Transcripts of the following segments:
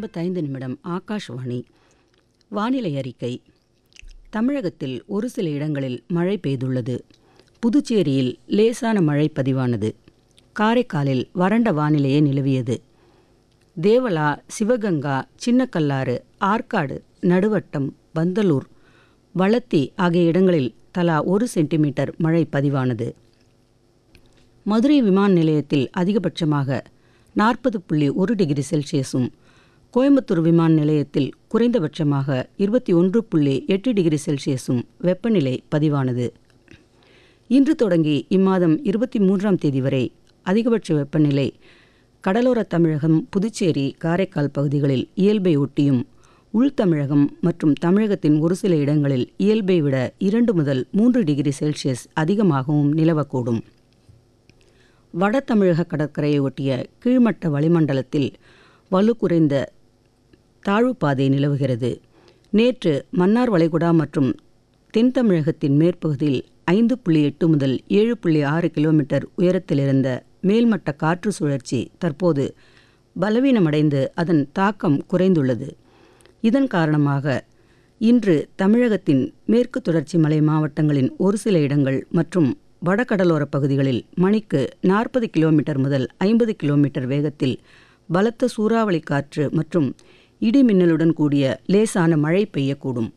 ஐம்பத்தைந்து நிமிடம் ஆகாஷ்வாணி வானிலை அறிக்கை தமிழகத்தில் ஒரு சில இடங்களில் மழை பெய்துள்ளது புதுச்சேரியில் லேசான மழை பதிவானது காரைக்காலில் வறண்ட வானிலையே நிலவியது தேவலா சிவகங்கா சின்னக்கல்லாறு ஆற்காடு நடுவட்டம் பந்தலூர் வளத்தி ஆகிய இடங்களில் தலா ஒரு சென்டிமீட்டர் மழை பதிவானது மதுரை விமான நிலையத்தில் அதிகபட்சமாக நாற்பது புள்ளி ஒரு டிகிரி செல்சியஸும் கோயம்புத்தூர் விமான நிலையத்தில் குறைந்தபட்சமாக இருபத்தி ஒன்று புள்ளி எட்டு டிகிரி செல்சியஸும் வெப்பநிலை பதிவானது இன்று தொடங்கி இம்மாதம் இருபத்தி மூன்றாம் தேதி வரை அதிகபட்ச வெப்பநிலை கடலோர தமிழகம் புதுச்சேரி காரைக்கால் பகுதிகளில் இயல்பை ஒட்டியும் உள் தமிழகம் மற்றும் தமிழகத்தின் ஒரு சில இடங்களில் இயல்பை விட இரண்டு முதல் மூன்று டிகிரி செல்சியஸ் அதிகமாகவும் நிலவக்கூடும் வட தமிழக கடற்கரையை ஒட்டிய கீழ்மட்ட வளிமண்டலத்தில் வலு குறைந்த தாழ்வு பாதை நிலவுகிறது நேற்று மன்னார் வளைகுடா மற்றும் தென் தமிழகத்தின் மேற்பகுதியில் ஐந்து புள்ளி எட்டு முதல் ஏழு புள்ளி ஆறு கிலோமீட்டர் உயரத்தில் இருந்த மேல்மட்ட காற்று சுழற்சி தற்போது பலவீனமடைந்து அதன் தாக்கம் குறைந்துள்ளது இதன் காரணமாக இன்று தமிழகத்தின் மேற்கு தொடர்ச்சி மலை மாவட்டங்களின் ஒரு சில இடங்கள் மற்றும் வடகடலோர பகுதிகளில் மணிக்கு நாற்பது கிலோமீட்டர் முதல் ஐம்பது கிலோமீட்டர் வேகத்தில் பலத்த சூறாவளி காற்று மற்றும் இடி மின்னலுடன் கூடிய லேசான மழை பெய்யக்கூடும்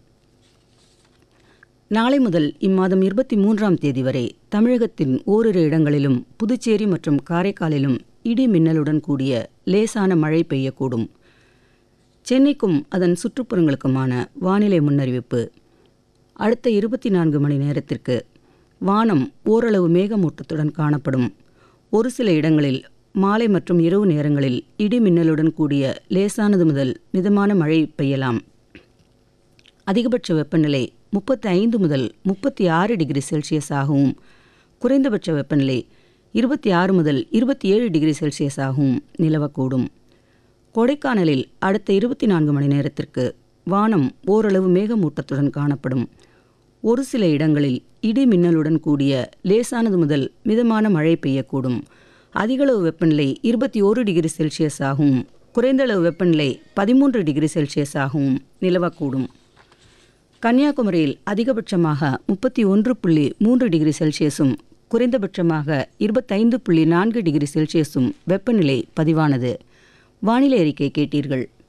நாளை முதல் இம்மாதம் இருபத்தி மூன்றாம் தேதி வரை தமிழகத்தின் ஓரிரு இடங்களிலும் புதுச்சேரி மற்றும் காரைக்காலிலும் இடி மின்னலுடன் கூடிய லேசான மழை பெய்யக்கூடும் சென்னைக்கும் அதன் சுற்றுப்புறங்களுக்குமான வானிலை முன்னறிவிப்பு அடுத்த இருபத்தி நான்கு மணி நேரத்திற்கு வானம் ஓரளவு மேகமூட்டத்துடன் காணப்படும் ஒரு சில இடங்களில் மாலை மற்றும் இரவு நேரங்களில் இடி மின்னலுடன் கூடிய லேசானது முதல் மிதமான மழை பெய்யலாம் அதிகபட்ச வெப்பநிலை முப்பத்தி ஐந்து முதல் முப்பத்தி ஆறு டிகிரி செல்சியஸ் ஆகவும் குறைந்தபட்ச வெப்பநிலை இருபத்தி ஆறு முதல் இருபத்தி ஏழு டிகிரி செல்சியஸ் ஆகவும் நிலவக்கூடும் கொடைக்கானலில் அடுத்த இருபத்தி நான்கு மணி நேரத்திற்கு வானம் ஓரளவு மேகமூட்டத்துடன் காணப்படும் ஒரு சில இடங்களில் இடி மின்னலுடன் கூடிய லேசானது முதல் மிதமான மழை பெய்யக்கூடும் அதிகளவு வெப்பநிலை இருபத்தி ஓரு டிகிரி செல்சியஸ் ஆகவும் குறைந்தளவு வெப்பநிலை பதிமூன்று டிகிரி செல்சியஸ் ஆகவும் நிலவக்கூடும் கன்னியாகுமரியில் அதிகபட்சமாக முப்பத்தி ஒன்று புள்ளி மூன்று டிகிரி செல்சியஸும் குறைந்தபட்சமாக இருபத்தைந்து புள்ளி நான்கு டிகிரி செல்சியஸும் வெப்பநிலை பதிவானது வானிலை அறிக்கை கேட்டீர்கள்